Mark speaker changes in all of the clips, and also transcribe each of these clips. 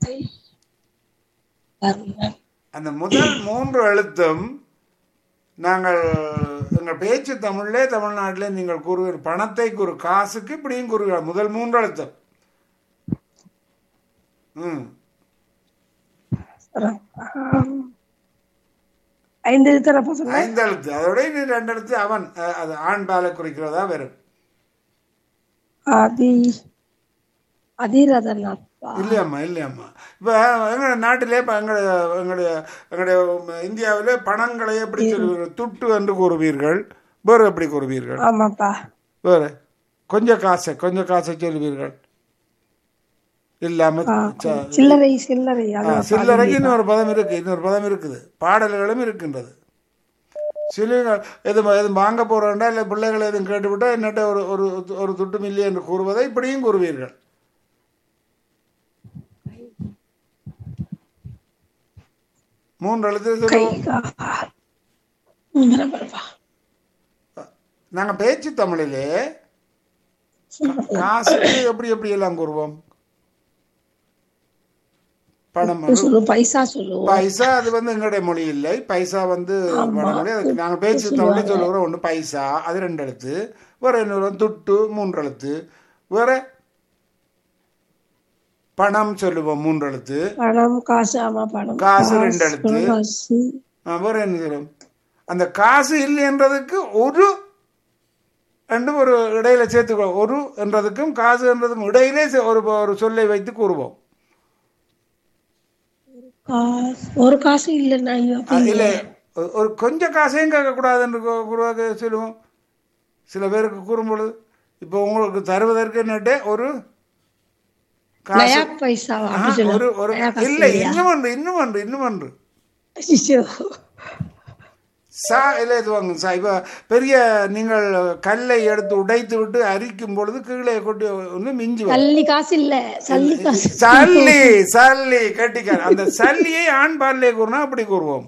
Speaker 1: வரல.
Speaker 2: அந்த முதல் மூன்று எழுத்தும் நாங்கள் எங்கள் பேச்சு தமிழ்லே தமிழ்நாட்டிலே நீங்கள் கூறுவீர் பணத்தை கூறு காசுக்கு இப்படியும் கூறுவீர்கள் முதல் மூன்று எழுத்தும் ம்
Speaker 1: ஆம். ஐந்து தரப்ப சொல்ல
Speaker 2: ஐந்து எழுத்து அதோட இன்னும் ரெண்டு எழுத்து அவன் அஹ், அது ஆண் பாலை குறிக்கிறதா வரும்
Speaker 1: அதி அதிரதனாப்பா
Speaker 2: இல்லையம்மா இல்லையம்மா இப்போ எங்கள் நாட்டிலே இப்போ எங்களுடைய எங்களுடைய எங்களுடைய இந்தியாவிலே பணங்களை எப்படி சொல்வீர்கள் துட்டு என்று கூறுவீர்கள் வேறு எப்படி கூறுவீர்கள்
Speaker 1: ஆமாப்பா
Speaker 2: வேறு கொஞ்சம் காசை கொஞ்சம் காசை சொல்வீர்கள் இல்லாம ச-
Speaker 1: சில்லறை சில்லறை
Speaker 2: ஆ,
Speaker 1: அதான்
Speaker 2: சில்லறைக்கு இன்னொரு பதம் இருக்கு இன்னொரு பதம் இருக்குது பாடல்களும் இருக்கின்றது சிலுங்கள் எது எது வாங்க போறோம்டா இல்லை பிள்ளைகள் எதுவும் கேட்டுவிட்டா என்னட்ட ஒரு ஒரு ஒரு துட்டும் இல்லை என்று கூறுவதை இப்படியும் கூறுவீர்கள் மூன்று எழுத்து
Speaker 1: கை
Speaker 2: சொல்லுவோம்
Speaker 1: கா- ம், பரவாயில்லப்பா.
Speaker 2: நாங்க பேச்சு தமிழிலே காசுக்கு எப்படி எப்படி எல்லாம் கூறுவோம் பணம் வந்து
Speaker 1: சொல்லு பைசா சொல்லுவோம்
Speaker 2: பைசா அது வந்து எங்களுடைய மொழி இல்லை பைசா வந்து வடமொழி அதுக்கு நாங்கள் பேச்சு தமிழ் சொல்லுகிறோம் ஒன்று பைசா அது ரெண்டு எழுத்து வேற இன்னொரு வந்து துட்டு மூன்று எழுத்து வேற பணம் சொல்லுவோம் மூன்று எழுத்து
Speaker 1: பணம் காசு ஆமா பணம்
Speaker 2: காசு ரெண்டு எழுத்து.
Speaker 1: காசு
Speaker 2: ஆ, வேற என்ன சொல்லுவோம் அந்த காசு இல்லைன்றதுக்கு ஒரு ரெண்டும் ஒரு இடையில சேர்த்துக்கோ ஒரு என்றதுக்கும் காசு என்றதுக்கும் இடையிலே சே- ஒரு ஒரு சொல்லை வைத்து கூறுவோம்
Speaker 1: காசு ஒரு காசு இல்லைன்னா ஐயோ
Speaker 2: ஆ,
Speaker 1: அப்படி
Speaker 2: இல்லை ஒரு- ஒரு கொஞ்சம் காசையும் கேட்கக்கூடாதுன்னு கூ- கூறுவாங்க சொல்லுவோம் சில பேருக்கு கூறும்பொழுது இப்போ உங்களுக்கு தருவதற்கு என்னட்டு ஒரு காசு
Speaker 1: நயா பைசாவா
Speaker 2: ஆ,
Speaker 1: அப்படி சொல்லுவோம்
Speaker 2: ஒரு ஒரு
Speaker 1: நயா காசு
Speaker 2: இல்லை
Speaker 1: இல்லையா?
Speaker 2: இன்னும் ஒன்று இன்னும் ஒன்று இன்னும் ஒன்று
Speaker 1: ஐயோ.
Speaker 2: சா இல்லை இது வாங்க சா இப்போ பெரிய நீங்கள் கல்லை எடுத்து உடைத்து விட்டு அரிக்கும் பொழுது கீழே கொட்டி ஒன்று மிஞ்சி வரும்
Speaker 1: சல்லி காசு இல்ல சல்லி காசு
Speaker 2: சல்லி சல்லி கட்டிக்கார் அந்த சல்லியை ஆண் பாலிலே கூறினா அப்படி கூறுவோம்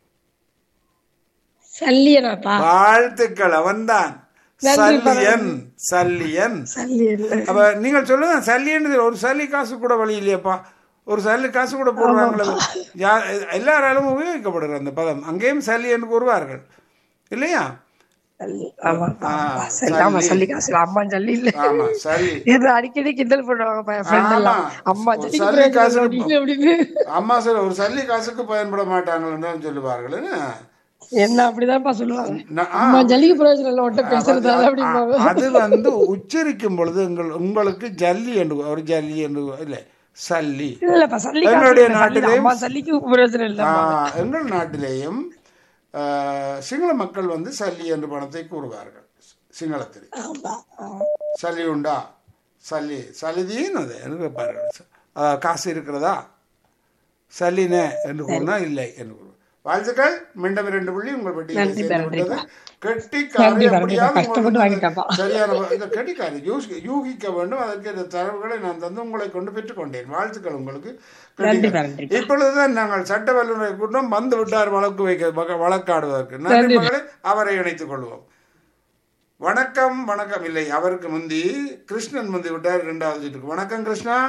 Speaker 1: சல்லியனாப்பா
Speaker 2: வாழ்த்துக்கள் அவன்தான் சல்லியன் சல்லியன்
Speaker 1: சல்லி இல்ல
Speaker 2: அப்ப நீங்கள் சொல்லுங்க சல்லியன் ஒரு சல்லி காசு கூட வழி இல்லையாப்பா ஒரு சல்லி காசு கூட போடுறாங்களே யார் எல்லாராலும் உபயோகிக்கப்படுகிற அந்த பதம் அங்கேயும் சல்லி என்று கூறுவார்கள் இல்லையா
Speaker 1: சல்லி ஆமா
Speaker 2: ஆ,
Speaker 1: சல்லி ஆமா
Speaker 2: சல்லி.
Speaker 1: சல்லி காசு இல்ல. அம்மா சல்லி இல்ல
Speaker 2: ஆமா சல்லி
Speaker 1: இது அடிக்கடி கிண்டல் பண்ணுவாங்க என் friend எல்லாம்
Speaker 2: ஆமா.
Speaker 1: அம்மா
Speaker 2: ஒரு
Speaker 1: சல்லிக்கு
Speaker 2: சல்லி
Speaker 1: பிரயோஜனம்
Speaker 2: காசுக்கு
Speaker 1: அப்படின்னு அப்படின்னு
Speaker 2: அம்மா சொல்ல ஒரு சல்லி காசுக்கு பயன்பட மாட்டாங்கன்னு தான் சொல்லுவார்கள் என்ன?
Speaker 1: என்ன அப்படிதான்ப்பா சொல்லுவாங்க
Speaker 2: நான்- ஆ,
Speaker 1: அம்மா ஜல்லிக்கு பிரயோஜனம் இல்ல ஒட்ட பேசுறதால
Speaker 2: அது-
Speaker 1: அப்படிம்பாங்க
Speaker 2: அது வந்து உச்சரிக்கும் பொழுது உங்கள் உங்களுக்கு ஜல்லி என்று ஒரு ஜல்லி என்று இல்லை சல்லி
Speaker 1: இல்லப்பா சல்லி காசு
Speaker 2: எங்களுடைய
Speaker 1: இல்ல, சல்லி
Speaker 2: நாட்டிலேயும்
Speaker 1: அம்மா சல்லிக்கு பிரயோஜனம் இல்ல
Speaker 2: ஆ, எங்கள் நாட்டிலேயும் ஆ, சிங்கள மக்கள் வந்து சல்லி என்று பணத்தை கூறுவார்கள் சிங்களத்தில்
Speaker 1: ஆமா ஆ.
Speaker 2: சல்லி உண்டா சல்லி சலிதின்னு அது என்று கேட்பார்கள் ஆ, காசு இருக்கிறதா சல்லினே என்று கூறினா இல்லை என்று கூறுவார் வாழ்த்துக்கள் மீண்டும் இரண்டு புள்ளி உங்கள் பட்டியலை
Speaker 1: நன்றி,
Speaker 2: சேர்த்து
Speaker 1: நன்றி.
Speaker 2: விட்டது கெட்டிக்காரி
Speaker 1: நன்றி, நன்றி.
Speaker 2: எப்படியாவது
Speaker 1: கஷ்டப்பட்டு
Speaker 2: உங்களுக்கு
Speaker 1: வாங்கிட்டப்பா.
Speaker 2: சரியான வ- இந்த கெட்டிக்காரி யூஸ்- யூகிக்க வேண்டும் அதற்கு இந்த தரவுகளை நான் தந்து உங்களை கொண்டு பெற்றுக்கொண்டேன் வாழ்த்துக்கள் உங்களுக்கு
Speaker 1: நன்றி,
Speaker 2: கெட்டிக்காரி.
Speaker 1: நன்றி.
Speaker 2: இப்பொழுதுதான் நாங்கள் சட்ட வல்லுநரை கூட்டம் வந்து விட்டார் வழக்கு வைக்க வக- வழக்காடுவதற்கு நன்றி மகளே அவரை இணைத்துக் கொள்வோம் வணக்கம் வணக்கம் இல்லை அவருக்கு முந்தி கிருஷ்ணன் முந்தி விட்டார் இரண்டாவது சீட்டுக்கு வணக்கம் கிருஷ்ணா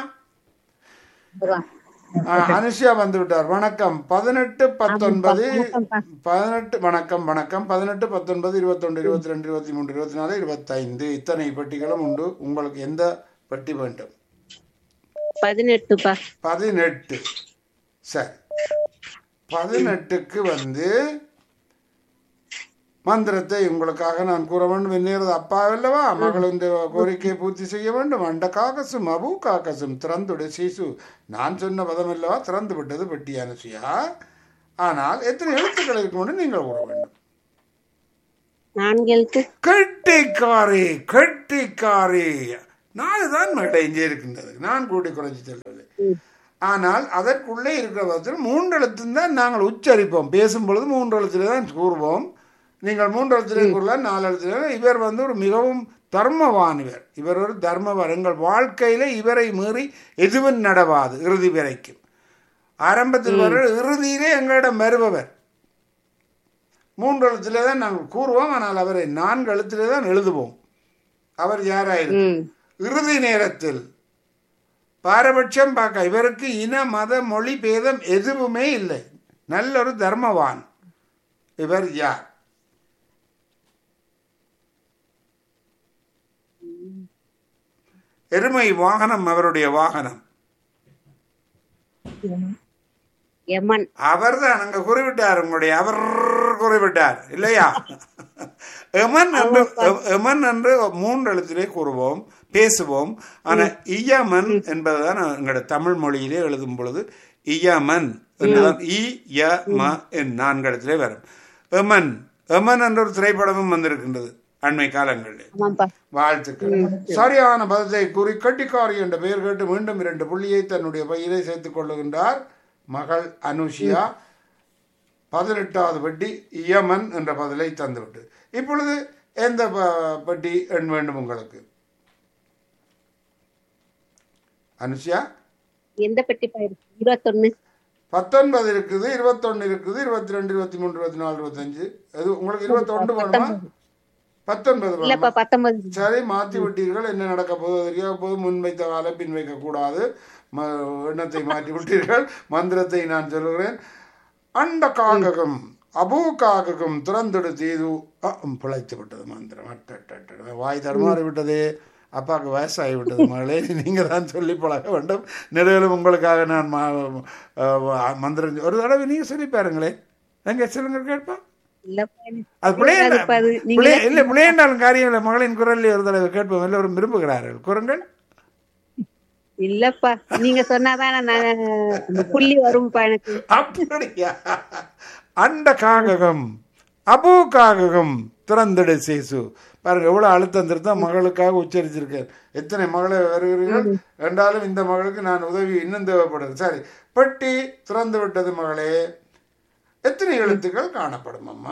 Speaker 2: ஆ, அனுஷியா வந்து விட்டார் வணக்கம் பதினெட்டு பத்தொன்பது பதினெட்டு வணக்கம் வணக்கம் பதினெட்டு பத்தொன்பது இருபத்தொன்று இருபத்தி ரெண்டு இருபத்தி மூன்று இருபத்தி நாலு இருபத்தைந்து இத்தனை பெட்டிகளும் உண்டு உங்களுக்கு எந்த பெட்டி வேண்டும்
Speaker 3: பதினெட்டுப்பா
Speaker 2: பதினெட்டு சரி பதினெட்டுக்கு வந்து மந்திரத்தை உங்களுக்காக நான் கூற வேண்டும் என்னது அப்பா அல்லவா மகளின் கோரிக்கையை பூர்த்தி செய்ய வேண்டும் அண்ட காக்கசும் அபு காக்கசும் திறந்துடு சிசு நான் சொன்ன பதம் அல்லவா திறந்து விட்டது பெட்டி அனுசியா ஆனால் எத்தனை எழுத்துக்கள் இருக்கும் நீங்கள் கூற வேண்டும்
Speaker 3: நான்கு எழுத்து
Speaker 2: கெட்டிக்காரி கெட்டிக்காரி நாலு தான் மகிட்ட இங்கே இருக்கின்றது நான் கூட்டி குறைச்சி சொல்லவில்லை ஆனால் அதற்குள்ளே இருக்கிற பட்சத்தில் மூன்று எழுத்து தான் நாங்கள் உச்சரிப்போம் பேசும் பொழுது மூன்று எழுத்துல தான் கூறுவோம் நீங்கள் மூன்று எழுத்திலே கூறலாம் நாலு எழுத்திலே இவர் வந்து ஒரு மிகவும் தர்மவான் இவர் இவர் ஒரு தர்மவான் எங்கள் வாழ்க்கையில இவரை மீறி எதுவும் நடவாது இறுதி வரைக்கும் ஆரம்பத்தில் வர இறுதியிலே எங்களிடம் வருபவர் மூன்று எழுத்திலே தான் நாங்கள் கூறுவோம் ஆனால் அவரை நான்கு எழுத்திலே தான் எழுதுவோம் அவர் யாராயிருக்கும்
Speaker 3: ம்
Speaker 2: இறுதி நேரத்தில் பாரபட்சம் பார்க்க இவருக்கு இன மத மொழி பேதம் எதுவுமே இல்லை நல்ல ஒரு தர்மவான் இவர் யார் எருமை வாகனம் அவருடைய வாகனம்
Speaker 3: எமன்
Speaker 2: அவர் தான் அங்க குறிவிட்டார் உங்களுடைய அவர் குறிவிட்டார் இல்லையா எமன் என்று எ- எமன் என்று மூன்று எழுத்திலே கூறுவோம் பேசுவோம் ஆனா இயமன் என்பதுதான் எங்களுடைய தமிழ் மொழியிலே எழுதும் பொழுது இயமன் என்றுதான் இ ய ம என் நான்கு இடத்திலே வரும் எமன் எமன் என்ற ஒரு திரைப்படமும் வந்திருக்கின்றது அண்மை காலங்களில்
Speaker 3: ஆமாப்பா
Speaker 2: வாழ்த்துக்கள் சரியான பதத்தை கூறி கட்டிக்காரி என்ற பெயர் கேட்டு மீண்டும் இரண்டு புள்ளியை தன்னுடைய பையிலே சேர்த்துக் கொள்ளுகின்றார் மகள் அனுஷியா பதினெட்டாவது பெட்டி இயமன் என்ற பதிலை தந்துவிட்டு இப்பொழுது எந்த ப- பெட்டி எண் வேண்டும் உங்களுக்கு அனுஷியா
Speaker 3: எந்த பெட்டி இருக்கு இருபத்தொன்னு
Speaker 2: பத்தொன்பது இருக்குது இருபத்தொன்னு இருக்குது இருபத்தி ரெண்டு இருபத்தி மூன்று இருபத்தி நாலு இருபத்தஞ்சு அது உங்களுக்கு இருபத்தொன்று வேணுமா பத்தொன்பது வேணுமா
Speaker 3: இல்லப்பா பத்தொன்பது
Speaker 2: சரி மாற்றி விட்டீர்கள் என்ன நடக்க போதோ தெரியாத போது முன் வைத்த காலை பின் வைக்கக்கூடாது ம எண்ணத்தை மாற்றி விட்டீர்கள் மந்திரத்தை நான் சொல்லுகிறேன் அண்ட காககம் அபூ காககம் திறந்துடு தீது அ, ம், பிழைத்து விட்டது மந்திரம் அட்ட, அட்ட, அட்ட. வாய் தடுமாறி விட்டது அப்பாவுக்கு வயசாகி விட்டது மகளே நீங்க தான் சொல்லி பழக வேண்டும் நிறைவேலும் உங்களுக்காக நான் ம- அஹ், மந்திரம் ஒரு தடவை நீங்க சொல்லி பாருங்களேன் எங்க சொல்லுங்க கேட்பா
Speaker 3: இல்லப்பா எனக்கு
Speaker 2: அது பிள்ளைய
Speaker 3: தெரியாதுப்பா அது. நீங்க
Speaker 2: பிள்ளை- இல்ல பிள்ளையண்டாலும் காரியம் இல்லை மகளின் குரலில் ஒரு தடவை கேட்போம் எல்லோரும் விரும்புகிறார்கள் குரங்கள்
Speaker 3: இல்லப்பா நீங்க சொன்னாதான் நான் அந்த புள்ளி வரும்ப்பா எனக்கு
Speaker 2: அப்படியா அண்ட காககம் அபு காககம் திறந்திடு சேசு பாருங்க எவ்வளவு அழுத்தம் திருத்தம் மகளுக்காக உச்சரிச்சிருக்கார் எத்தனை மகளை வருகிறீர்கள் என்றாலும் இந்த மகளுக்கு நான் உதவி இன்னும் தேவைப்படுது சரி பெட்டி திறந்து விட்டது மகளே எத்தனை எழுத்துக்கள் காணப்படும் அம்மா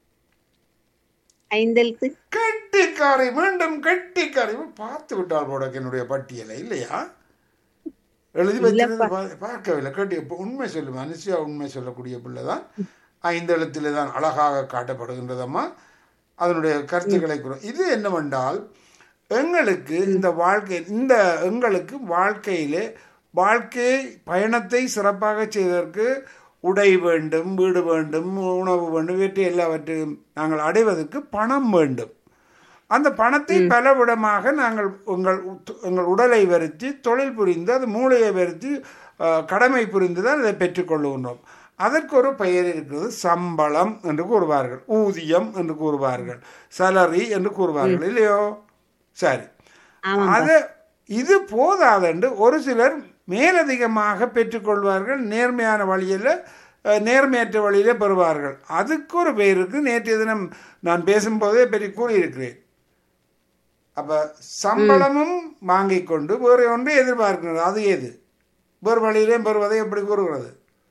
Speaker 3: ஐந்தெழுத்து
Speaker 2: கட்டிக்காரி மீண்டும் கட்டிக்காரி பார்த்து விட்டால் போட என்னுடைய பட்டியலை இல்லையா எழுதி வச்சிருந்தது பா- பார்க்கவில்லை கட்டி இப்ப உண்மை சொல்லும் அனுசியா உண்மை சொல்லக்கூடிய பிள்ளை தான் ஐந்து எழுத்திலே தான் அழகாக காட்டப்படுகின்றதம்மா அதனுடைய கருத்துக்களை கூற இது என்னவென்றால் எங்களுக்கு இந்த வாழ்க்கை இந்த எங்களுக்கு வாழ்க்கையிலே வாழ்க்கை பயணத்தை சிறப்பாக செய்வதற்கு உடை வேண்டும் வீடு வேண்டும் உணவு வேண்டும் இவற்றை எல்லாவற்றையும் நாங்கள் அடைவதற்கு பணம் வேண்டும் அந்த பணத்தை பலவிடமாக நாங்கள் உங்கள் உத்- எங்கள் உடலை வருத்தி தொழில் புரிந்து அது மூளையை வருத்தி அஹ், கடமை புரிந்து தான் இதை பெற்றுக்கொள்ளுகின்றோம் அதற்கு ஒரு பெயர் இருக்கிறது சம்பளம் என்று கூறுவார்கள் ஊதியம் என்று கூறுவார்கள் சலரி என்று கூறுவார்கள் இல்லையோ சரி
Speaker 3: ஆமாம்
Speaker 2: அது இது போதாதென்று ஒரு சிலர் மேலதிகமாக பெற்றுக்கொள்வார்கள் நேர்மையான வழியில் அஹ், நேர்மையற்ற வழியிலே பெறுவார்கள் அதுக்கு ஒரு பெயர் இருக்கு நேற்றைய தினம் நான் பேசும்போதே பெரிய கூறியிருக்கிறேன் அப்ப சம்பளமும் வாங்கிக் கொண்டு வேறு ஒன்று எதிர்பார்க்கிறது அது எது வேறு வழியிலே பெறுவதை எப்படி கூறுகிறது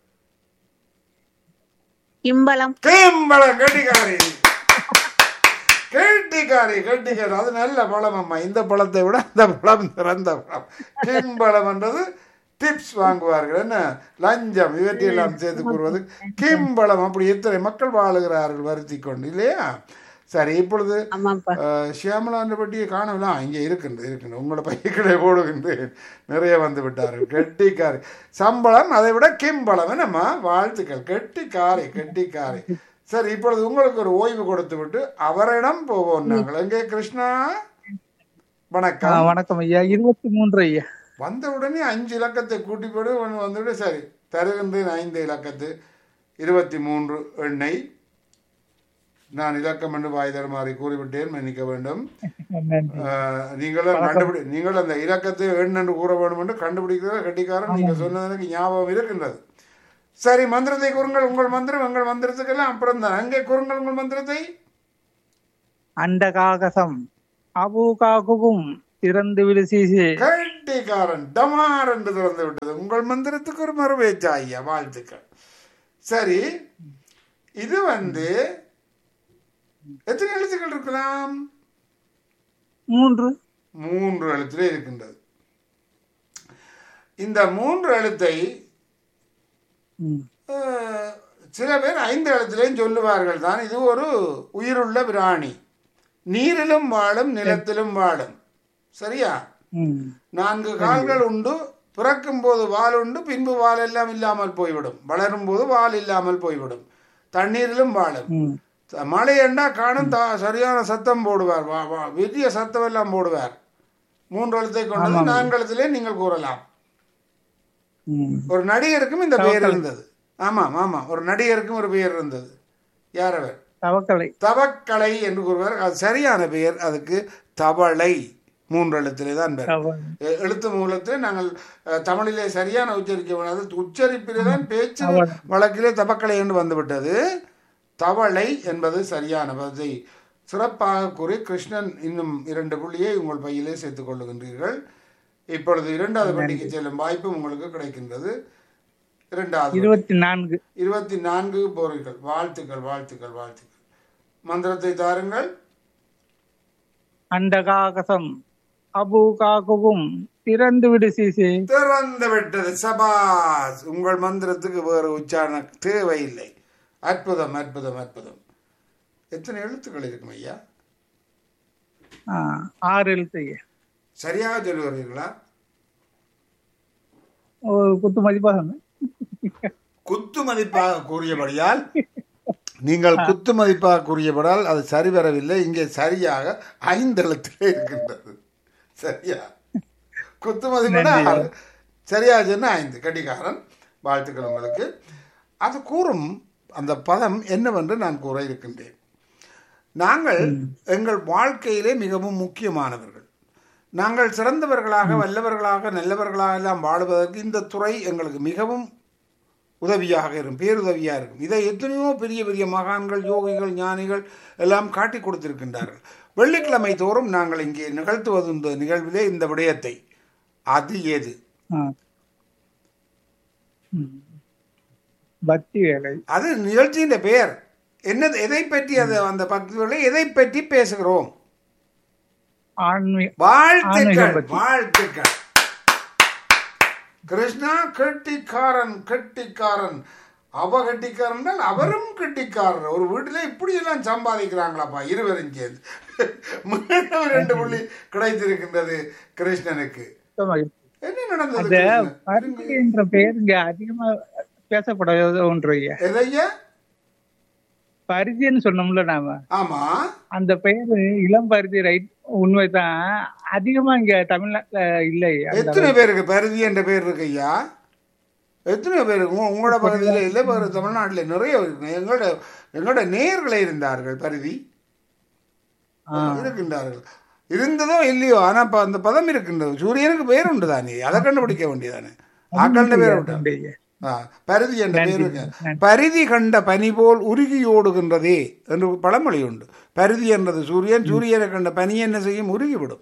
Speaker 3: கிம்பளம்
Speaker 2: கேம்பளம் கட்டிக்காரி கெட்டிக்காரி கெட்டிக்காரி அது நல்ல பழம் அம்மா இந்த பழத்தை விட அந்த பழம் சிறந்த பழம் கிம்பளம் என்றது டிப்ஸ் வாங்குவார்கள் என்ன லஞ்சம் இவற்றையெல்லாம் சேர்த்து கூறுவது கிம்பளம் அப்படி எத்தனை மக்கள் வாழுகிறார்கள் வருத்தி கொண்டு இல்லையா சரி இப்பொழுது
Speaker 3: ஆமாப்பா
Speaker 2: அஹ், சியாமலான்ற பட்டியை காணலாம் இங்கே இருக்கின்றது இருக்கின்றது உங்களோட பையக்களை போடுகின்றேன் நிறைய வந்து விட்டார்கள் கெட்டிக்காரி சம்பளம் அதை விட கிம்பளம் என்னம்மா வாழ்த்துக்கள் கெட்டிக்காரி கெட்டிக்காரி சரி இப்பொழுது உங்களுக்கு ஒரு ஓய்வு கொடுத்து விட்டு அவரிடம் போவோம் நாங்கள் எங்கே கிருஷ்ணா
Speaker 4: ஆ,
Speaker 2: வணக்கம்
Speaker 4: வணக்கம் ஐயா இருபத்தி மூன்று ஐயா
Speaker 2: வந்த உடனே அஞ்சு இலக்கத்தை கூட்டி போடு ஒன்று வந்துவிட்டு சரி தருகின்றேன் ஐந்து இலக்கத்து இருபத்தி மூன்று எண்ணெய் நான் இலக்கம் என்று வாய் தருமாறி கூறிவிட்டேன் மன்னிக்க வேண்டும்
Speaker 4: நன்றி
Speaker 2: ஆஹ், நீங்களும் கண்டுபிடி நீங்கள் அந்த இலக்கத்தை எண் என்று கூற வேண்டும் என்று கண்டுபிடிக்கிற கட்டிக்காரன் நீங்க சொன்னது எனக்கு ஞாபகம் இருக்கின்றது சரி மந்திரத்தை கூறுங்கள் உங்கள் மந்திரம் உங்கள் மந்திரத்துக்கெல்லாம் அப்புறம் தான் அங்கே கூறுங்கள் உங்கள் மந்திரத்தை
Speaker 4: அண்டகாகசம் அபுகாகுவும் திறந்து விடு சீசே
Speaker 2: கட்டிக்காரன் டமார் என்று திறந்து விட்டது உங்கள் மந்திரத்துக்கு ஒரு மறுபேச்சா ஐயா வாழ்த்துக்கள் சரி இது வந்து எத்தனை எழுத்துக்கள் இருக்கலாம்
Speaker 4: மூன்று
Speaker 2: மூன்று எழுத்திலே இருக்கின்றது இந்த மூன்று எழுத்தை
Speaker 4: ம்.
Speaker 2: அஹ், சில பேர் ஐந்து எழுத்திலையும் சொல்லுவார்கள் தான் இது ஒரு உயிருள்ள பிராணி நீரிலும் வாழும் நிலத்திலும் வாழும் சரியா
Speaker 4: ம்.
Speaker 2: நான்கு கால்கள் உண்டு பிறக்கும் போது வால் உண்டு பின்பு வால் எல்லாம் இல்லாமல் போய்விடும் வளரும் போது வால் இல்லாமல் போய்விடும் தண்ணீரிலும் வாழும்
Speaker 4: ம்
Speaker 2: மழை என்றா காணும் தா சரியான சத்தம் போடுவார் வா வா பெரிய சத்தம் எல்லாம் போடுவார் மூன்று எழுத்தை கொண்டது நான்கு எழுத்திலே நீங்கள் கூறலாம்
Speaker 4: ம்
Speaker 2: ஒரு நடிகருக்கும் இந்த பெயர் இருந்தது ஆமாம் ஆமாம் ஒரு நடிகருக்கும் ஒரு பெயர் இருந்தது யார் அவர்
Speaker 4: தவக்கலை
Speaker 2: தவக்கலை என்று கூறுவார் அது சரியான பெயர் அதுக்கு தவளை மூன்று எழுத்திலே தான் பெயர்
Speaker 4: தவ-
Speaker 2: எ- எழுத்து மூலத்தை நாங்கள் அஹ், தமிழிலே சரியான உச்சரிக்க வேண்டாது உச்சரிப்பிலே தான் பேச்சு வழக்கிலே தபக்கலை என்று வந்துவிட்டது தவளை என்பது சரியான பதத்தை சிறப்பாக கூறி கிருஷ்ணன் இன்னும் இரண்டு புள்ளியை உங்கள் பையிலே சேர்த்துக் கொள்ளுகின்றீர்கள் இப்பொழுது இரண்டாவது பட்டிக்கு செல்லும் வாய்ப்பு உங்களுக்கு கிடைக்கின்றது இரண்டாவது
Speaker 4: இருபத்தி நான்கு
Speaker 2: இருபத்தி நான்கு போறீர்கள் வாழ்த்துக்கள் வாழ்த்துக்கள் வாழ்த்துக்கள் மந்திரத்தை தாருங்கள்
Speaker 4: அண்டகாகசம் அபூகாகுகும் திறந்து விடு சீசே
Speaker 2: திறந்து விட்டது சபாஸ் உங்கள் மந்திரத்துக்கு வேறு உச்சாரண தேவையில்லை அற்புதம் அற்புதம் அற்புதம் எத்தனை எழுத்துக்கள் இருக்கும் ஐயா
Speaker 4: ஆ, ஆறு எழுத்தைய
Speaker 2: சரியாக சொல்லுகிறீர்களா
Speaker 4: ஒரு குத்து மதிப்பாக சொன்னேன்.
Speaker 2: குத்து மதிப்பாக கூறியபடியால் நீங்கள் குத்து மதிப்பாக கூறியபடால் அது சரி வரவில்லை இங்கே சரியாக ஐந்து எழுத்திலே இருக்கின்றது சரியா குத்து மதிப்பட ஆறு. சரியா சொன்னா ஐந்து கடிகாரன் வாழ்த்துக்கள் உங்களுக்கு அது கூறும் அந்த பதம் என்னவென்று நான் கூற இருக்கின்றேன் நாங்கள் எங்கள் வாழ்க்கையிலே மிகவும் முக்கியமானவர்கள் நாங்கள் சிறந்தவர்களாக வல்லவர்களாக நல்லவர்களாக எல்லாம் வாழுவதற்கு இந்த துறை எங்களுக்கு மிகவும் உதவியாக இருக்கும் பேருதவியாக இருக்கும் இதை எத்தனையோ பெரிய பெரிய மகான்கள் யோகிகள் ஞானிகள் எல்லாம் காட்டி கொடுத்திருக்கின்றார்கள் வெள்ளிக்கிழமை தோறும் நாங்கள் இங்கே நிகழ்த்துவது இந்த நிகழ்விலே இந்த விடயத்தை அது எது
Speaker 4: ஆ. ம். பக்தி வேலை
Speaker 2: அது நிகழ்ச்சியின் பெயர் என்ன எதை பற்றி அது அந்த பக்திகளை எதை பற்றி பேசுகிறோம்
Speaker 4: ஆன்மீ
Speaker 2: வாழ்த்துக்கள்
Speaker 4: ஆன்மீகம் பற்றி.
Speaker 2: வாழ்த்துக்கள் கிருஷ்ணா கெட்டிக்காரன் கெட்டிக்காரன் அவ கெட்டிக்காரன் அவரும் கெட்டிக்காரர் ஒரு வீட்டுல இப்படி எல்லாம் சம்பாதிக்கிறாங்களாப்பா இருவரும் சேர்ந்து மீண்டும் ரெண்டு புள்ளி கிடைத்திருக்கின்றது கிருஷ்ணனுக்கு
Speaker 4: மகிழ்ச்சி.
Speaker 2: என்ன நடந்தது
Speaker 4: அந்த
Speaker 2: கிருஷ்ணன்?
Speaker 4: பருத்தி என்ற பெயர் இங்க அதிகமா பேசப்படாத ஒன்று ஐயா
Speaker 2: எதையா
Speaker 4: பருத்தின்னு சொன்னோம்ல நாம
Speaker 2: ஆமா
Speaker 4: அந்த பெயர் இளம் பருத்தி ரைட் உண்மைதான் அதிகமா இங்க தமிழ்நாட்டுல இல்லை அந்த
Speaker 2: எத்தனை பேருக்கு பருதி என்ற பேர் இருக்கு ஐயா எத்தனை பேருக்கு உங்க- உங்களோட பகுதியில் இல்லை வேறு தமிழ்நாட்டில் நிறைய இருக்கு எங்களோட எங்களோட நேயர்களே இருந்தார்கள் பருதி இருக்கின்றார்கள் இருந்ததோ இல்லையோ ஆனா இப்ப அந்த பதம் இருக்கின்றது சூரியனுக்கு பேர் உண்டு தானே அதை கண்டுபிடிக்க வேண்டியதானே ஆக்கண்ட பேர் உண்டு
Speaker 4: உண்டு ஐயா.
Speaker 2: ஆ, பரிதி என்ற பேர் இருக்கு பரிதி கண்ட பனி போல் உருகி ஓடுகின்றதே என்று பழமொழி உண்டு பரிதி என்றது சூரியன் சூரியனை கண்ட பனி என்ன செய்யும் உருகிவிடும்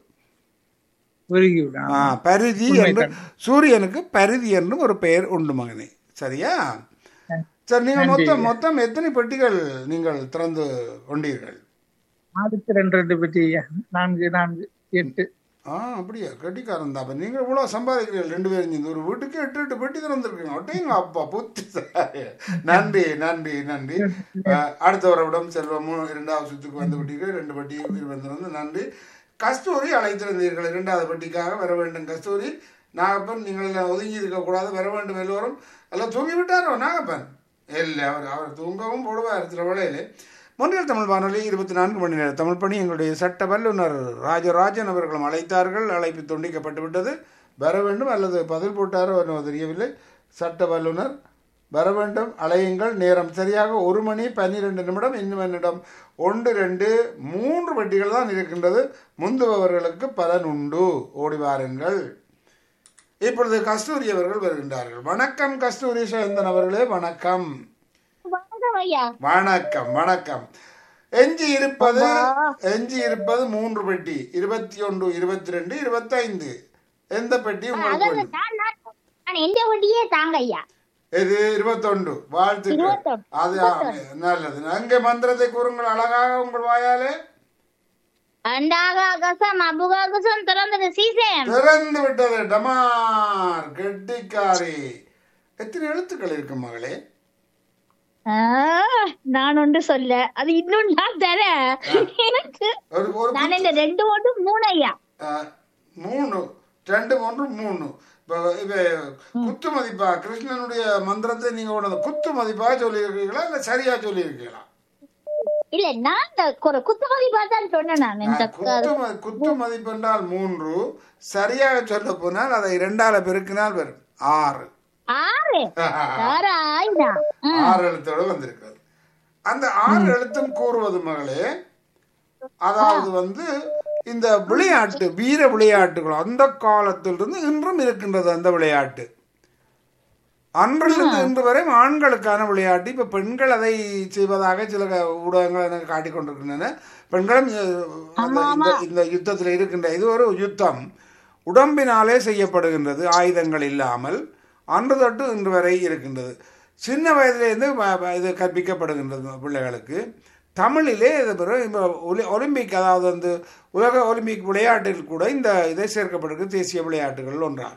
Speaker 4: உருகி விடும்
Speaker 2: ஆ, பரிதி என்று சூரியனுக்கு பரிதி என்றும் ஒரு பெயர் உண்டு மகனே சரியா சரி நீங்கள் மொத்தம் மொத்தம் எத்தனை பெட்டிகள் நீங்கள் திறந்து கொண்டீர்கள்
Speaker 4: ஆளுக்கு ரெண்டு ரெண்டு பெட்டி ஐயா நான்கு நான்கு எட்டு
Speaker 2: ஆ அப்படியா கட்டிக்காரன் தான் அப்ப நீங்க இவ்வளவு சம்பாதிக்கிறீர்கள் ரெண்டு பேரும் சேர்ந்து ஒரு வீட்டுக்கு எட்டு எட்டு பெட்டி திறந்துருக்கீங்க ஒட்டையுங்க அப்பா புத்தி நன்றி நன்றி நன்றி அஹ், அடுத்த வருடம் செல்வம் மூணு- இரண்டாவது சுத்துக்கு வந்து விட்டீர்கள் ரெண்டு பெட்டி வந்திருந்து நன்றி கஸ்தூரி அழைத்திருந்தீர்கள் இரண்டாவது பெட்டிக்காக வர வேண்டும் கஸ்தூரி நாகப்பன் நீங்கள் எல்லாம் ஒதுங்கி இருக்கக்கூடாது வர வேண்டும் எல்லோரும் எல்லாம் தூங்கி விட்டாரோ நாகப்பன் இல்லை அவர் அவர் தூங்கவும் போடுவார் சில வேளையிலே முன்னில் தமிழ் வானொலி இருபத்தி நான்கு மணி நேர தமிழ் பணி எங்களுடைய சட்ட வல்லுநர் ராஜராஜன் அவர்களும் அழைத்தார்கள் அழைப்பு துண்டிக்கப்பட்டு விட்டது வர வேண்டும் அல்லது பதில் போட்டாரோ என்னவோ தெரியவில்லை சட்ட வல்லுநர் வர வேண்டும் அலையுங்கள் நேரம் சரியாக ஒரு மணி பன்னிரெண்டு நிமிடம் இன்னும் என்னிடம் ஒன்று ரெண்டு மூன்று வட்டிகள் தான் இருக்கின்றது முந்துபவர்களுக்கு பலன் உண்டு ஓடி வாருங்கள் இப்பொழுது கஸ்தூரி அவர்கள் வருகின்றார்கள் வணக்கம் கஸ்தூரி சேந்தன் அவர்களே வணக்கம்
Speaker 3: வணக்கம் ஐயா
Speaker 2: வணக்கம் வணக்கம் எஞ்சி இருப்பது எஞ்சி இருப்பது மூன்று பெட்டி இருபத்தி ஒன்று இருபத்தி ரெண்டு இருபத்தைந்து எந்த பெட்டி உங்களுக்கு
Speaker 3: அதாவது
Speaker 2: வேண்டும்
Speaker 3: நான் நான் நான் எந்த வண்டியே தாங்க ஐயா
Speaker 2: இது இருபத்தொன்று வாழ்த்துக்கள்
Speaker 3: இருபத்தொன்று.
Speaker 2: அது ஆ, நல்லது அங்கே மந்திரத்தை கூறுங்கள் அழகாக உங்கள் வாயாலே
Speaker 3: அண்டாகாகசம் அபுகாகசம் திறந்தது சீசேம்
Speaker 2: திறந்து விட்டது டமார் கெட்டிக்காரி எத்தனை எழுத்துக்கள் இருக்கு மகளே
Speaker 3: ஆ, நான் ஒன்று சொல்ல அது இன்னும் நான் தரேன் எனக்கு
Speaker 2: ஒரு ஒரு
Speaker 3: நான் இந்த ரெண்டு ஒன்று மூணு ஐயா
Speaker 2: ஆ, மூணு ரெண்டு மூன்று மூணு இப்ப இப்ப குத்து மதிப்பா கிருஷ்ணனுடைய மந்திரத்தை நீங்க உணர்ந்து குத்து மதிப்பா சொல்லியிருக்கீங்களா இல்ல சரியா சொல்லியிருக்கீங்களா
Speaker 3: இல்ல நான் இந்த ஒரு குத்தமதி பார்த்தான் சொன்னேன் நான் இந்த
Speaker 2: குத்து ம- குத்து மதிப்பு என்றால் மூன்று சரியாக சொல்ல போனால் அதை இரண்டால பெருக்கினால் வரும் ஆறு
Speaker 3: ஆறு ஆறாயினா
Speaker 2: ஆறு எழுத்தோடு வந்திருக்கிறது அந்த ஆறு எழுத்தும் கூறுவது மகளே அதாவது வந்து இந்த விளையாட்டு வீர விளையாட்டுகள் அந்த காலத்திலிருந்து இன்றும் இருக்கின்றது அந்த விளையாட்டு அன்றிலிருந்து இன்று வரை ஆண்களுக்கான விளையாட்டு இப்ப பெண்கள் அதை செய்வதாக சில க- ஊடகங்கள் எனக்கு காட்டிக் கொண்டிருக்கின்றன பெண்களும் அஹ், அந்த- இந்த இந்த யுத்தத்தில் இருக்கின்ற இது ஒரு யுத்தம் உடம்பினாலே செய்யப்படுகின்றது ஆயுதங்கள் இல்லாமல் அன்று தொட்டு இன்று வரை இருக்கின்றது சின்ன வயதிலேருந்து வ- வ- இது கற்பிக்கப்படுகின்றது பிள்ளைகளுக்கு தமிழிலே இது பிறகு இப்போ ஒலி ஒலிம்பிக் அதாவது வந்து உலக ஒலிம்பிக் விளையாட்டில் கூட இந்த இதை சேர்க்கப்பட்டிருக்கு தேசிய விளையாட்டுகள் ஒன்றாக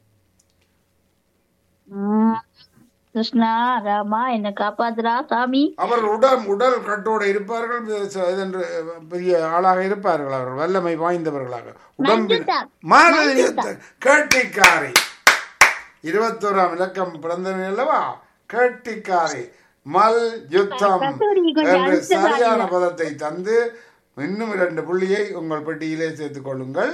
Speaker 3: ம். கிருஷ்ணா ராமா என்ன காப்பாத்துறா சாமி
Speaker 2: அவர் உடல் உடல் கட்டோடு இருப்பார்கள் இது ச- இதென்று பெரிய ஆளாக இருப்பார்கள் அவர் வல்லமை வாய்ந்தவர்களாக உடம்பில்
Speaker 3: மல்யுத்தம்.
Speaker 2: மல்யுத்தம். கேட்டிக்காரி இருபத்தோராம் இலக்கம் பிறந்தவன் அல்லவா கேட்டிக்காரி மல் யுத்தம்
Speaker 3: கஸ்தூரி கொஞ்சம்
Speaker 2: என்று
Speaker 3: அழுத்தம்
Speaker 2: சரியான பதத்தை தந்து இன்னும் இரண்டு புள்ளியை உங்கள் பெட்டியிலே சேர்த்துக் கொள்ளுங்கள்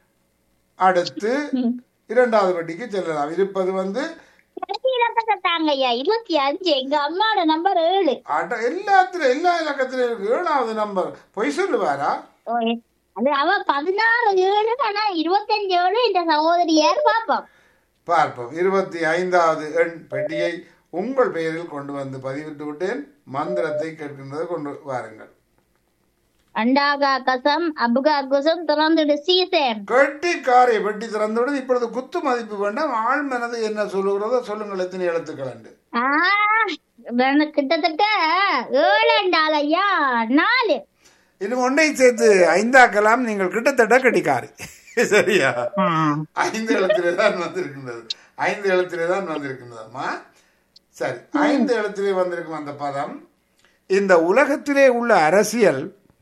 Speaker 2: அடுத்து இரண்டாவது பெட்டிக்கு செல்லலாம் இருப்பது வந்து
Speaker 3: கடைசி இலக்கத்தை தாங்க ஐயா இருபத்தி அஞ்சு எங்க அம்மாவோட நம்பர் ஏழு
Speaker 2: அட எல்லாத்துல எல்லா இலக்கத்திலும் இருக்கு ஏழாவது நம்பர் பொய் சொல்லுவாரா
Speaker 3: ஓ, எ- அது அவ பதினாறு ஏழு ஆனா இருபத்தஞ்சு ஏழு இந்த சகோதரி யார் பாப்போம்
Speaker 2: பார்ப்போம் இருபத்தி ஐந்தாவது எண் பெட்டியை உங்கள் பெயரில் கொண்டு வந்து பதிவிட்டு விட்டேன் மந்திரத்தை கேட்கின்றதை கொண்டு வாருங்கள்
Speaker 3: அண்டாகா கசம் அபுகா குசம் திறந்துடு சீசேம்
Speaker 2: கட்டிக்காரை பெட்டி திறந்தவுடன் இப்பொழுது குத்து மதிப்பு வேண்டாம் ஆள் மனது என்ன சொல்லுகிறதோ சொல்லுங்கள் எத்தனை எழுத்துக்கள் என்று
Speaker 3: ஆ, எனக்கு கிட்டத்தட்ட ஏழண்டாள் ஐயா நாலு
Speaker 2: இன்னும் ஒன்றை சேர்த்து ஐந்தாக்கலாம் நீங்கள் கிட்டத்தட்ட கட்டிக்காரி சரியா ஐந்து எழுத்திலே தான் வந்திருக்கின்றது ஐந்து எழுத்திலே தான் வந்திருக்கின்றதம்மா சரி ஐந்து எழுத்திலே வந்திருக்கும் அந்த பதம் இந்த உலகத்திலே உள்ள அரசியல்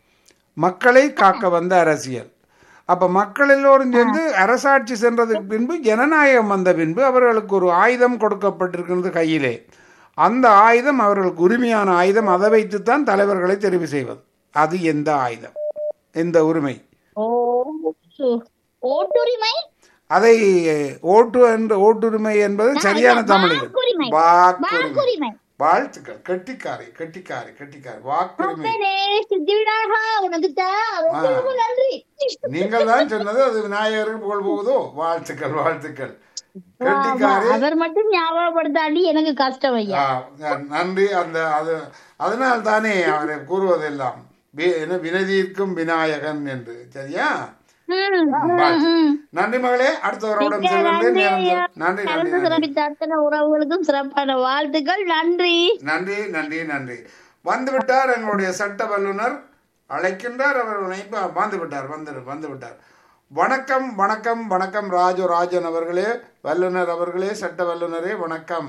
Speaker 2: மக்களை காக்க வந்த அரசியல் அப்ப மக்கள் எல்லோரும் சேர்ந்து அரசாட்சி சென்றதுக்கு பின்பு ஜனநாயகம் வந்த பின்பு அவர்களுக்கு ஒரு ஆயுதம் கொடுக்கப்பட்டிருக்கிறது கையிலே அந்த ஆயுதம் அவர்களுக்கு உரிமையான ஆயுதம் அதை வைத்துத்தான் தலைவர்களை தெரிவு செய்வது அது எந்த ஆயுதம் எந்த உரிமை
Speaker 3: ஓ சு- ஓட்டுரிமை
Speaker 2: அதை ஓட்டு என்ற ஓட்டுரிமை என்பது சரியான தமிழில்
Speaker 3: வாக்குரிமை.
Speaker 2: வாக்குரிமை
Speaker 3: வாக்குரிமை
Speaker 2: வாழ்த்துக்கள் கெட்டிக்காரி கெட்டிக்காரி கெட்டிக்காரி வாக்குரிமை
Speaker 3: அப்பனே சித்தி விநாயகா உனக்கு தான் ரொம்ப ரொம்ப நன்றி
Speaker 2: நீங்கள் தான் சொன்னது அது விநாயகருக்கு புகழ் போகுதோ வாழ்த்துக்கள் வாழ்த்துக்கள்
Speaker 3: ஆமா,
Speaker 2: கெட்டிக்காரி
Speaker 3: அவர் மட்டும் ஞாபகப்படுத்தாண்டி எனக்கு கஷ்டம் ஐயா
Speaker 2: ஆ, நன்றி அந்த அது அதனால் தானே அவரை கூறுவதெல்லாம் வி- என்ன வினதீர்க்கும் விநாயகன் என்று சரியா
Speaker 3: ம்,
Speaker 2: வாழ்த்து.
Speaker 3: ம்.
Speaker 2: நன்றி மகளே அடுத்தவரோட
Speaker 3: மிக்க
Speaker 2: செல்வந்தேன்
Speaker 3: நன்றி
Speaker 2: நேரம்
Speaker 3: ஐயா.
Speaker 2: செல்- நன்றி நன்றி
Speaker 3: கலந்து
Speaker 2: நன்றி
Speaker 3: சிறப்பித்த அத்தனை உறவுகளுக்கும் சிறப்பான வாழ்த்துக்கள் நன்றி
Speaker 2: நன்றி நன்றி நன்றி வந்துவிட்டார் எங்களுடைய சட்ட வல்லுனர் அழைக்கின்றார் அவர் இணைப்பு வந்து விட்டார் வந்து வந்து விட்டார் வணக்கம் வணக்கம் வணக்கம் ராஜு ராஜன் அவர்களே வல்லுனர் அவர்களே சட்ட வல்லுனரே வணக்கம்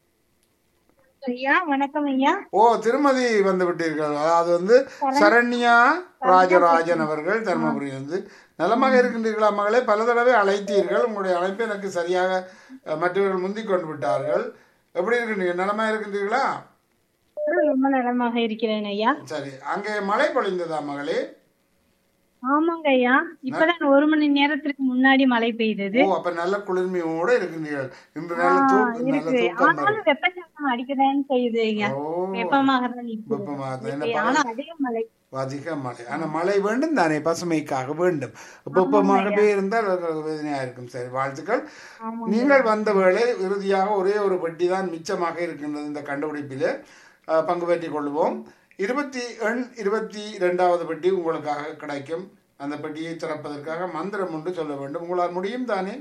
Speaker 3: ஐயா வணக்கம் ஐயா
Speaker 2: ஓ திருமதி வந்து விட்டீர்கள் அதாவது வந்து சரண்யா ராஜராஜன் அவர்கள் தருமபுரியிலிருந்து நலமாக இருக்கின்றீர்களா மகளே பல தடவை அழைத்தீர்கள் உங்களுடைய அழைப்பு எனக்கு சரியாக அஹ், மற்றவர்கள் முந்திக் கொண்டு விட்டார்கள் எப்படி இருக்கின்றீர்கள் நலமா இருக்கின்றீர்களா
Speaker 5: ரொம்ப நலமாக இருக்கிறேன் ஐயா
Speaker 2: சரி அங்கே மழை பொழிந்ததா மகளே
Speaker 5: ஆமாங்க ஐயா இப்பதான் ஒரு மணி நேரத்திற்கு முன்னாடி மழை பெய்தது
Speaker 2: ஓ அப்ப நல்ல குளிர்மையோட இருக்கின்றீர்கள் இன்று நல்ல தூக்கம் நல்ல
Speaker 5: இருக்கு
Speaker 2: தூக்கம் வரும்.
Speaker 5: ஆனாலும் வெப்பச்சலனம் அடிக்கதான் செய்யுது ஐயா
Speaker 2: ஓ
Speaker 5: வெப்பமாக தான் இருக்குது.
Speaker 2: வெப்பமாக தான். என்ன
Speaker 5: இப்ப ஆனா அதிக மழை
Speaker 2: அதிக மழை ஆனா மழை வேண்டும் தானே பசுமைக்காக வேண்டும் வெப்பமாகவே இருந்தால் அவர்களுக்கு வேதனையா இருக்கும் சரி வாழ்த்துக்கள் நீங்கள் வந்த வேளை இறுதியாக ஒரே ஒரு பெட்டி தான் மிச்சமாக இருக்கின்றது இந்த கண்டுபிடிப்பில் அஹ், பங்கு பெற்றுக் கொள்வோம் இருபத்தி எண் இருபத்தி இரண்டாவது பெட்டி உங்களுக்காக கிடைக்கும் அந்த பெட்டியை திறப்பதற்காக மந்திரம் ஒன்று சொல்ல வேண்டும் உங்களால் முடியும் தானே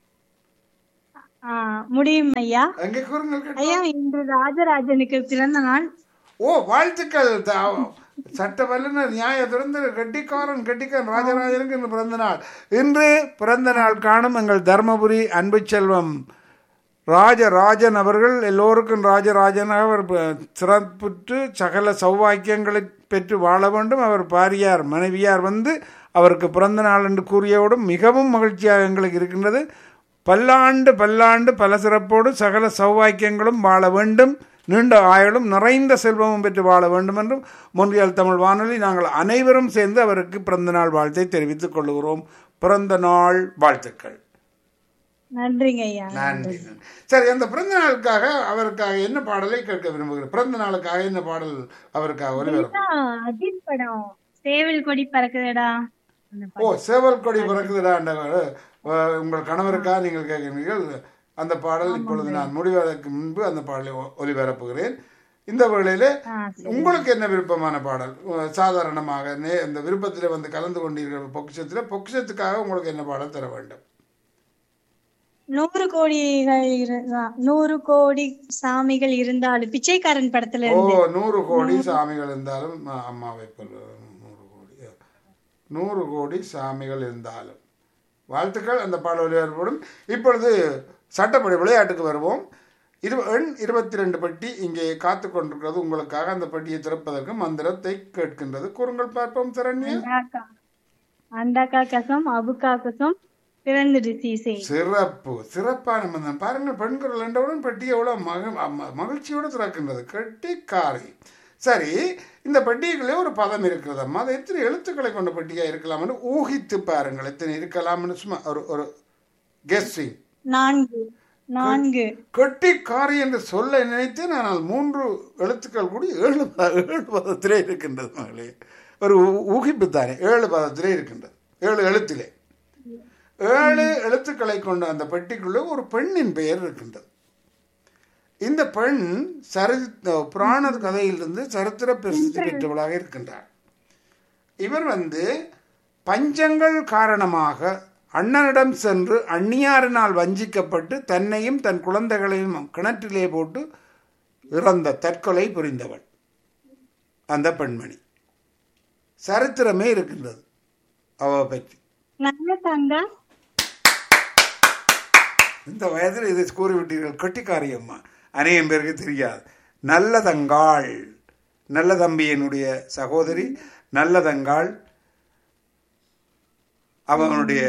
Speaker 5: ஆ, முடியும் ஐயா
Speaker 2: எங்கே கூறுங்கள் கேட்போம்.
Speaker 5: ஐயா இன்று ராஜராஜனுக்கு பிறந்த நாள்
Speaker 2: ஓ வாழ்த்துக்கள் த- சட்ட வல்லுநர் நியாய துறந்த கெட்டிக்காரன் கெட்டிக்காரன் ராஜராஜனுக்கு இன்று பிறந்த நாள் இன்று பிறந்த நாள் காணும் எங்கள் தர்மபுரி அன்பு செல்வம் ராஜராஜன் அவர்கள் எல்லோருக்கும் ராஜராஜனாக அவர் ப- சிறப்புற்று சகல சௌவாக்கியங்களை பெற்று வாழ வேண்டும் அவர் பாரியார் மனைவியார் வந்து அவருக்கு பிறந்த நாள் என்று கூறியவுடன் மிகவும் மகிழ்ச்சியாக எங்களுக்கு இருக்கின்றது பல்லாண்டு பல்லாண்டு பல சிறப்போடு சகல சௌவாக்கியங்களும் வாழ வேண்டும் நீண்ட ஆயுளும் நிறைந்த செல்வமும் பெற்று வாழ வேண்டும் என்றும் முன்றியல் தமிழ் வானொலி நாங்கள் அனைவரும் சேர்ந்து அவருக்கு பிறந்த நாள் வாழ்த்தை தெரிவித்துக் கொள்கிறோம் பிறந்த நாள் வாழ்த்துக்கள்
Speaker 5: நன்றிங்க ஐயா
Speaker 2: நன்றி நன்றி சரி அந்த பிறந்த நாளுக்காக அவருக்காக என்ன பாடலை கேட்க விரும்புகிறேன் பிறந்த நாளுக்காக என்ன பாடல் அவருக்காக ஒளிபரப்பு
Speaker 5: ஆ, அஜித் படம் சேவல் கொடி பறக்குதடா அந்த
Speaker 2: ஓ சேவல் கொடி பிறக்குதுடா உங்கள் கணவருக்காக நீங்கள் கேட்கிறீர்கள் அந்த பாடல் இப்பொழுது நான் முடிவதற்கு முன்பு அந்த பாடலை ஒ- ஒலிபரப்புகிறேன் இந்த வேளையிலே
Speaker 5: ஆ,
Speaker 2: உங்களுக்கு என்ன விருப்பமான பாடல் உ- சாதாரணமாக நே இந்த விருப்பத்தில் வந்து கலந்து கொண்டீர்கள் பொக்கிஷத்தில் பொக்கிஷத்துக்காக உங்களுக்கு என்ன பாடல் தர வேண்டும்
Speaker 5: நூறு கோடிகள் இருந்தா நூறு கோடி சாமிகள் இருந்தாலும் பிச்சைக்காரன் படத்துல
Speaker 2: ஓ
Speaker 5: இருந்து
Speaker 2: நூறு கோடி சாமிகள் இருந்தாலும் அ- அம்மாவை போல் நூறு கோடி நூறு கோடி சாமிகள் இருந்தாலும் வாழ்த்துக்கள் அந்த பாடல் ஒளிபரப்படும் இப்பொழுது சட்டப்படி விளையாட்டுக்கு வருவோம் இரு எண் இருபத்தி ரெண்டு பெட்டி இங்கே காத்து கொண்டிருக்கிறது உங்களுக்காக அந்த பெட்டியை திறப்பதற்கு மந்திரத்தை கேட்கின்றது கூறுங்கள் பார்ப்போம் சரண்யா
Speaker 5: அண்டாக்கா அண்டாக்கா கசம் அபுக்கா கசம் பிறந்துடு சீசை
Speaker 2: சிறப்பு சிறப்பான மந்திரம் பாருங்கள் பெண்கள் என்றவுடன் பெட்டி எவ்வளோ மக ம- மகிழ்ச்சியோடு திறக்கின்றது கெட்டிக்காரி சரி இந்த பெட்டிகளே ஒரு பதம் இருக்கிறதம்மா அது எத்தனை எழுத்துக்களை கொண்ட பெட்டியா இருக்கலாம்னு ஊகித்து பாருங்கள் எத்தனை இருக்கலாம்னு சும்மா ஒரு ஒரு கெஸ்ஸிங்
Speaker 5: நான்கு நான்கு
Speaker 2: கெட்டிக்காரி என்று சொல்ல நினைத்தேன் ஆனால் மூன்று எழுத்துக்கள் கூடி ஏழு ப- ஏழு பதத்திலே இருக்கின்றது மகளே ஒரு ஊ- ஊகிப்பு தானே ஏழு பதத்திலே இருக்கின்றது ஏழு எழுத்திலே ஏழு எழுத்துக்களை கொண்ட அந்த பெட்டிக்குள்ளே ஒரு பெண்ணின் பெயர் இருக்கின்றது இந்த பெண் சரி புராண கதையிலிருந்து சரித்திர பிரசித்தி பெற்றவளாக இருக்கின்றார் இவர் வந்து பஞ்சங்கள் காரணமாக அண்ணனிடம் சென்று அந்நியாரினால் வஞ்சிக்கப்பட்டு தன்னையும் தன் குழந்தைகளையும் கிணற்றிலே போட்டு இறந்த தற்கொலை புரிந்தவள் அந்த பெண்மணி சரித்திரமே இருக்கின்றது அவ பற்றி
Speaker 5: நல்ல தங்கா
Speaker 2: இந்த வயதில் இதை கூறிவிட்டீர்கள் கெட்டிக்காரியம்மா அநேகம் பேருக்கு தெரியாது நல்லதங்காள் நல்ல தம்பியினுடைய சகோதரி நல்லதங்காள் அவனுடைய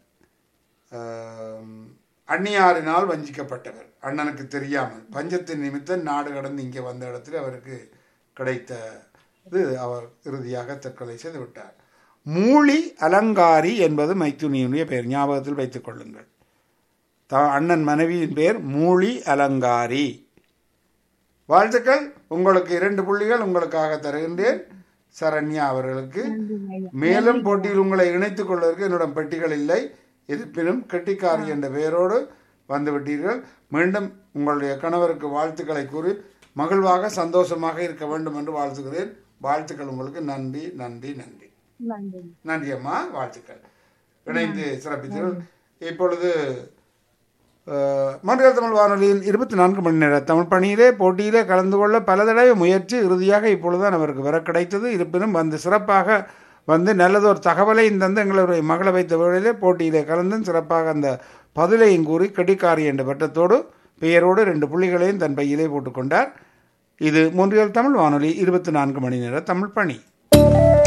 Speaker 2: ஆம், அந்நியாரினால் வஞ்சிக்கப்பட்டவர் அண்ணனுக்கு தெரியாமல் பஞ்சத்தின் நிமித்தம் நாடு கடந்து இங்கே வந்த இடத்துல அவருக்கு கிடைத்த இது அவர் இறுதியாக தற்கொலை செய்து விட்டார் மூளி அலங்காரி என்பது மைத்துனியினுடைய பெயர் ஞாபகத்தில் வைத்துக் கொள்ளுங்கள் த அண்ணன் மனைவியின் பேர் மூளி அலங்காரி வாழ்த்துக்கள் உங்களுக்கு இரண்டு புள்ளிகள் உங்களுக்காக தருகின்றேன் சரண்யா அவர்களுக்கு மேலும் போட்டியில் உங்களை இணைத்துக் கொள்வதற்கு என்னிடம் பெட்டிகள் இல்லை இருப்பினும் கெட்டிக்காரி என்ற பெயரோடு வந்துவிட்டீர்கள் மீண்டும் உங்களுடைய கணவருக்கு வாழ்த்துக்களை கூறி மகிழ்வாக சந்தோஷமாக இருக்க வேண்டும் என்று வாழ்த்துகிறேன் வாழ்த்துக்கள் உங்களுக்கு நன்றி நன்றி நன்றி
Speaker 5: நன்றி
Speaker 2: நன்றி அம்மா வாழ்த்துக்கள் இணைந்து சிறப்பித்தீர்கள் இப்பொழுது அஹ், மன்றியல் தமிழ் வானொலியில் இருபத்தி நான்கு மணி நேர தமிழ் பணியிலே போட்டியிலே கலந்து கொள்ள பல தடவை முயற்சி இறுதியாக இப்பொழுதுதான் அவருக்கு வர கிடைத்தது இருப்பினும் வந்து சிறப்பாக வந்து நல்லதொரு தகவலையும் தந்து எங்களுடைய மகளை வைத்த வேளையிலே போட்டியிலே கலந்து சிறப்பாக அந்த பதிலையும் கூறி கெட்டிக்காரி என்ற பட்டத்தோடு பெயரோடு ரெண்டு புள்ளிகளையும் தன் பையிலே போட்டுக்கொண்டார் இது மூன்றியல் தமிழ் வானொலி இருபத்தி நான்கு மணி நேர தமிழ் பணி